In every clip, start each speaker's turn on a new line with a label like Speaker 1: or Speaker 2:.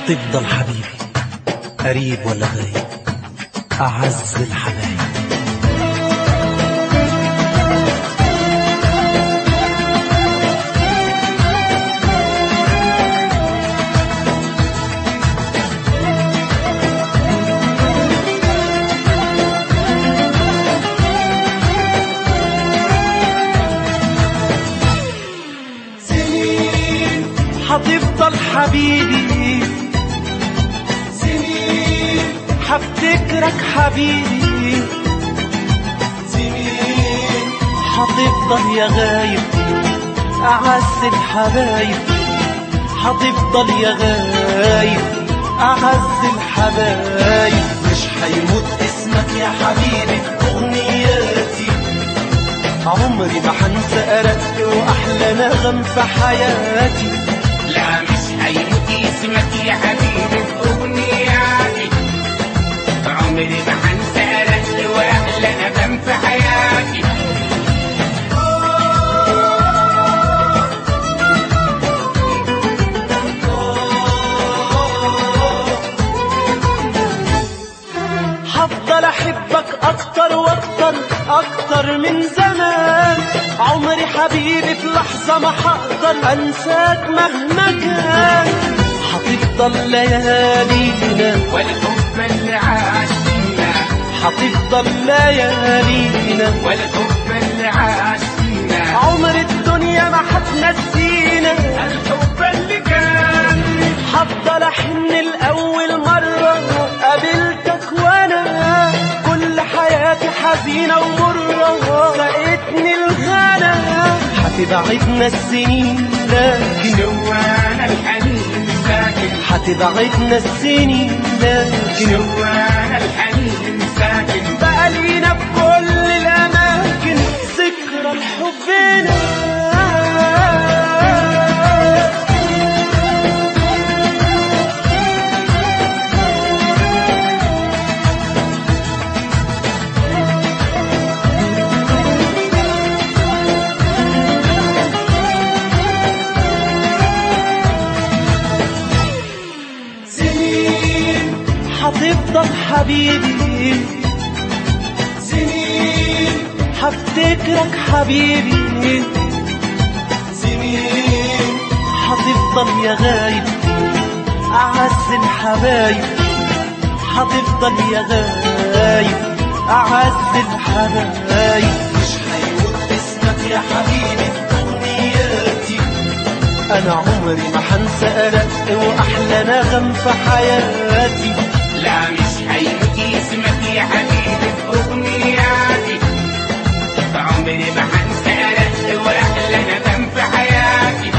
Speaker 1: هتفضل حبيبي قريب ولا غايب أعز الحبايب
Speaker 2: سنين
Speaker 1: هتفضل حبيبي
Speaker 2: سنين
Speaker 1: هفتكرك حبيبي
Speaker 2: سنين
Speaker 1: هتفضل يا غايب أعز الحبايب هتفضل يا غايب أعز الحبايب
Speaker 2: مش هيموت اسمك يا حبيبي في أغنياتي
Speaker 1: عمري ما هنسى أرق وأحلى نغم في حياتي
Speaker 3: لا مش هيموت اسمك يا حبيبي في أغنياتي عمري ما هنسى رد وأحلى ندم في حياتي
Speaker 1: هفضل احبك اكتر واكتر اكتر من زمان عمري حبيبي في لحظة ما هقدر انساك مهما كان هتفضل ليالينا
Speaker 3: والحب اللي عاشنا
Speaker 1: هتفضل ليالينا
Speaker 3: والحب اللي عاشنا
Speaker 1: عمر الدنيا ما هتنسينا
Speaker 3: الحب اللي كان
Speaker 1: هفضل احن الاول مرة قابلتك وانا كل حياتي حزينة ومرة لقيتني الغنى هتبعدنا السنين لكن
Speaker 3: جوانا الحنين ساكن
Speaker 1: هتبعدنا السنين لكن
Speaker 3: جوانا الحنين ساكن
Speaker 1: بقى لينا في كل الاماكن ذكرى لحبنا
Speaker 2: سنين
Speaker 1: هتفضل حبيبي
Speaker 2: سنين
Speaker 1: هفتكرك حبيبي
Speaker 2: سنين
Speaker 1: هتفضل يا غايب أعز الحبايب هتفضل يا غايب أعز الحبايب
Speaker 2: مش هيموت اسمك يا حبيبي في أغنياتي
Speaker 1: أنا عمري ما هنسى أرق وأحلى نغم في حياتي
Speaker 3: لا مش هيموت اسمك يا حبيبي في أغنياتي عمري ما هنسى رد وأحلى ندم في حياتي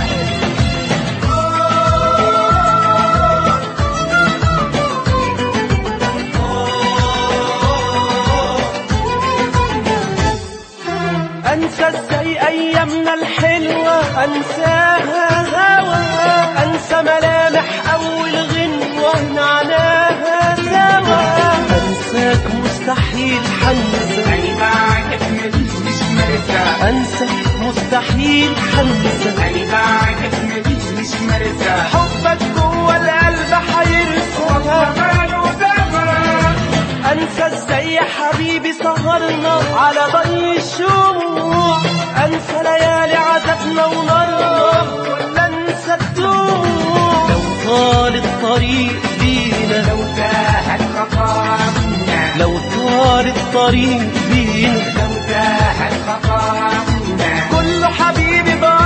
Speaker 1: أنسى ازاي أيامنا الحلوة أنساها هوا أنسى ملامح أول غنوة نعناها سوا أنساك مستحيل حنسى
Speaker 3: أنا بعدك ماليش مش مرتاح
Speaker 1: أنسى مستحيل حنسى
Speaker 3: أنا بعدك ماليش مش مرتاح
Speaker 1: حبك جوه القلب حيرسى
Speaker 3: ماله زمان
Speaker 1: أنسى ازاي يا حبيبي سهرنا على ضي الشموع أنسى ليالي عذابنا ونارنا ولا أنسى الدموع لو طال الطريق بينا
Speaker 3: لو تاهت خطانا
Speaker 1: لو طال الطريق بينا
Speaker 3: لو تاهت خطانا
Speaker 1: كله حبيبي بقى